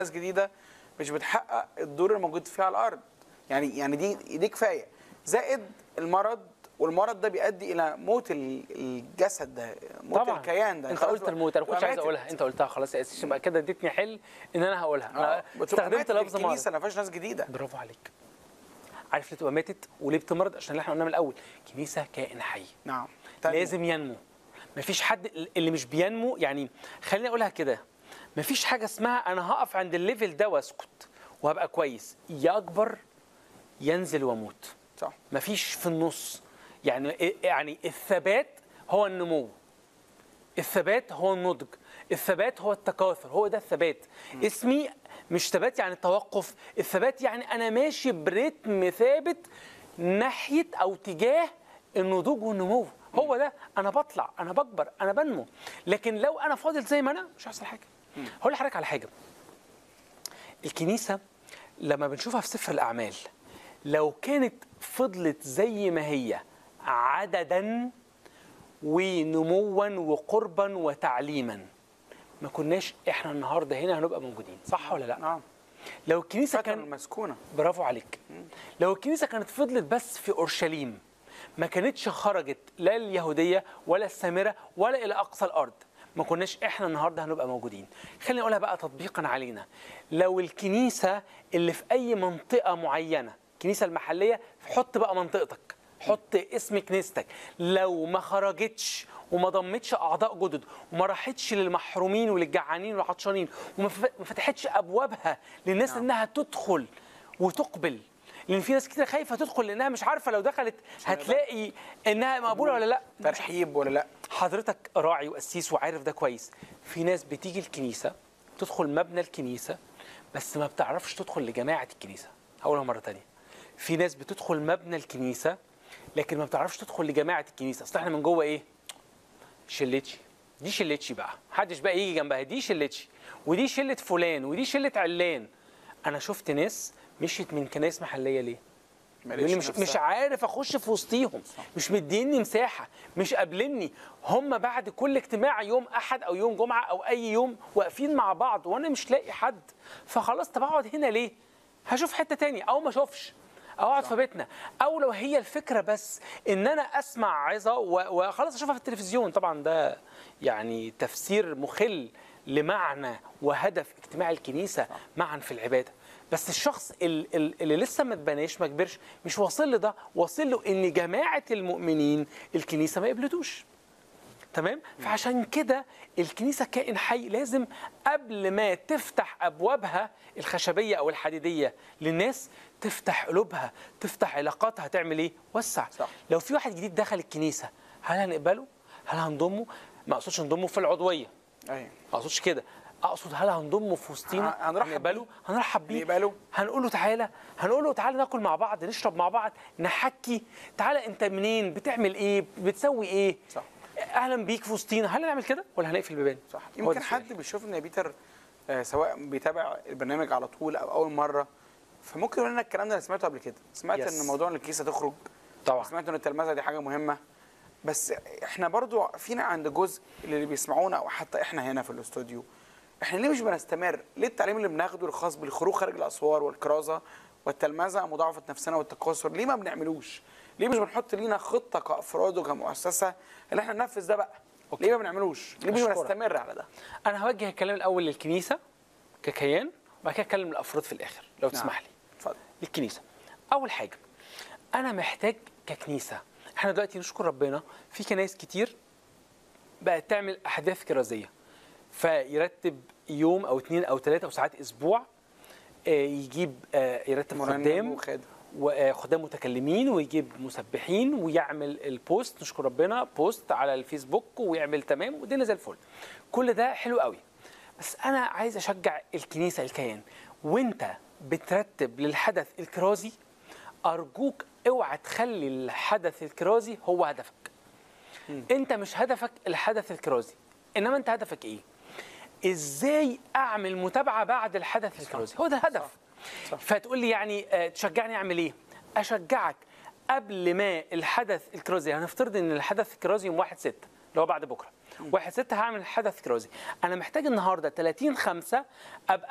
ناس جديده مش بتحقق الدور الموجود فيه على الارض يعني يعني دي دي كفايه زائد المرض والمرض ده بيؤدي الى موت ال- الجسد ده موت طبعا الكيان ده انت خلاص قلت بقى- الموت انا كنت بقى عايز ماتت. اقولها انت قلتها خلاص يا اسيس يبقى كده اديتني حل ان انا هقولها انا آه، بتبقى استخدمت ماتت لفظ الكنيسه مرض ما فيهاش ناس جديده برافو عليك عارف ليه تبقى ماتت وليه بتمرض عشان اللي احنا قلناه من الاول كنيسه كائن حي نعم تاني. لازم ينمو مفيش حد اللي مش بينمو يعني خليني اقولها كده مفيش حاجه اسمها انا هقف عند الليفل ده واسكت وهبقى كويس يا اكبر ينزل واموت صح مفيش في النص يعني يعني الثبات هو النمو الثبات هو النضج الثبات هو التكاثر هو ده الثبات اسمي مش ثبات يعني توقف الثبات يعني انا ماشي برتم ثابت ناحيه او تجاه النضوج والنمو هو ده انا بطلع انا بكبر انا بنمو لكن لو انا فاضل زي ما انا مش هيحصل حاجه هقول لحضرتك على حاجه الكنيسه لما بنشوفها في سفر الاعمال لو كانت فضلت زي ما هي عددا ونموا وقربا وتعليما ما كناش احنا النهارده هنا هنبقى موجودين صح ولا لا نعم لو الكنيسه فترة كان المسكونه برافو عليك لو الكنيسه كانت فضلت بس في اورشليم ما كانتش خرجت لا اليهوديه ولا السامره ولا الى اقصى الارض ما كناش احنا النهارده هنبقى موجودين خليني اقولها بقى تطبيقا علينا لو الكنيسه اللي في اي منطقه معينه الكنيسه المحليه حط بقى منطقتك حط اسم كنيستك لو ما خرجتش وما ضمتش اعضاء جدد وما راحتش للمحرومين وللجعانين والعطشانين وما ف- ما فتحتش ابوابها للناس نعم. انها تدخل وتقبل لان في ناس كتير خايفه تدخل لانها مش عارفه لو دخلت هتلاقي انها مقبوله ولا لا ترحيب ولا لا حضرتك راعي وقسيس وعارف ده كويس في ناس بتيجي الكنيسه تدخل مبنى الكنيسه بس ما بتعرفش تدخل لجماعه الكنيسه هقولها مره تانية في ناس بتدخل مبنى الكنيسه لكن ما بتعرفش تدخل لجماعه الكنيسه اصل احنا من جوه ايه شلتشي دي شلتشي بقى محدش بقى يجي جنبها دي شلتشي ودي شله فلان ودي شله علان انا شفت ناس مشيت من كنايس محليه ليه يقول لي مش مش عارف اخش في وسطيهم مش مديني مساحه مش قابلني هم بعد كل اجتماع يوم احد او يوم جمعه او اي يوم واقفين مع بعض وانا مش لاقي حد فخلاص طب اقعد هنا ليه هشوف حته تانية او ما اشوفش او اقعد في بيتنا او لو هي الفكره بس ان انا اسمع عظه و- وخلاص اشوفها في التلفزيون طبعا ده يعني تفسير مخل لمعنى وهدف اجتماع الكنيسه معا في العباده بس الشخص ال- ال- اللي لسه ما اتبناش ما كبرش مش واصل له ده واصل له ان جماعه المؤمنين الكنيسه ما قبلتوش تمام فعشان كده الكنيسه كائن حي لازم قبل ما تفتح ابوابها الخشبيه او الحديديه للناس تفتح قلوبها تفتح علاقاتها تعمل ايه وسع صح. لو في واحد جديد دخل الكنيسه هل هنقبله هل هنضمه ما اقصدش نضمه في العضويه ايوه ما اقصدش كده اقصد هل هنضمه في وسطينا ه- هنرحب هنقبله بيه. هنرحب بيه نقبله. هنقول له تعالى هنقول له تعالى ناكل مع بعض نشرب مع بعض نحكي تعالى انت منين بتعمل ايه بتسوي ايه صح. اهلا بيك في وسطينا هل هنعمل كده ولا هنقفل البيبان صح هو يمكن ده السؤال. حد بيشوفنا يا بيتر آه، سواء بيتابع البرنامج على طول او اول مره فممكن يقول لنا الكلام ده انا سمعته قبل كده سمعت يس. ان موضوع ان الكيسه تخرج طبعا سمعت ان التلمذه دي حاجه مهمه بس احنا برضو فينا عند جزء اللي بيسمعونا او حتى احنا هنا في الاستوديو احنا ليه مش بنستمر ليه التعليم اللي بناخده الخاص بالخروج خارج الاسوار والكرازه والتلمذه مضاعفه نفسنا والتكاثر ليه ما بنعملوش ليه مش بنحط لينا خطه كافراد وكمؤسسه اللي احنا ننفذ ده بقى أوكي. ليه ما بنعملوش ليه مش أشكرك. بنستمر على ده انا هوجه الكلام الاول للكنيسه ككيان وبعد كده اتكلم الافراد في الاخر لو نعم. تسمح لي اتفضل للكنيسه اول حاجه انا محتاج ككنيسه احنا دلوقتي نشكر ربنا في كنايس كتير بقت تعمل احداث كرازيه فيرتب يوم او اثنين او ثلاثه او ساعات اسبوع آه، يجيب آه، يرتب مرنم خدام وخادم. وخدام متكلمين ويجيب مسبحين ويعمل البوست نشكر ربنا بوست على الفيسبوك ويعمل تمام والدنيا زي الفل كل ده حلو قوي بس انا عايز اشجع الكنيسه الكيان وانت بترتب للحدث الكرازي ارجوك اوعى تخلي الحدث الكرازي هو هدفك انت مش هدفك الحدث الكرازي انما انت هدفك ايه ازاي اعمل متابعه بعد الحدث الكرازي هو ده الهدف صح. فتقول لي يعني آه، تشجعني اعمل ايه اشجعك قبل ما الحدث الكرازي هنفترض ان الحدث الكرازي يوم 1 6 اللي هو بعد بكره 1 6 هعمل حدث كرازي انا محتاج النهارده 30 5 ابقى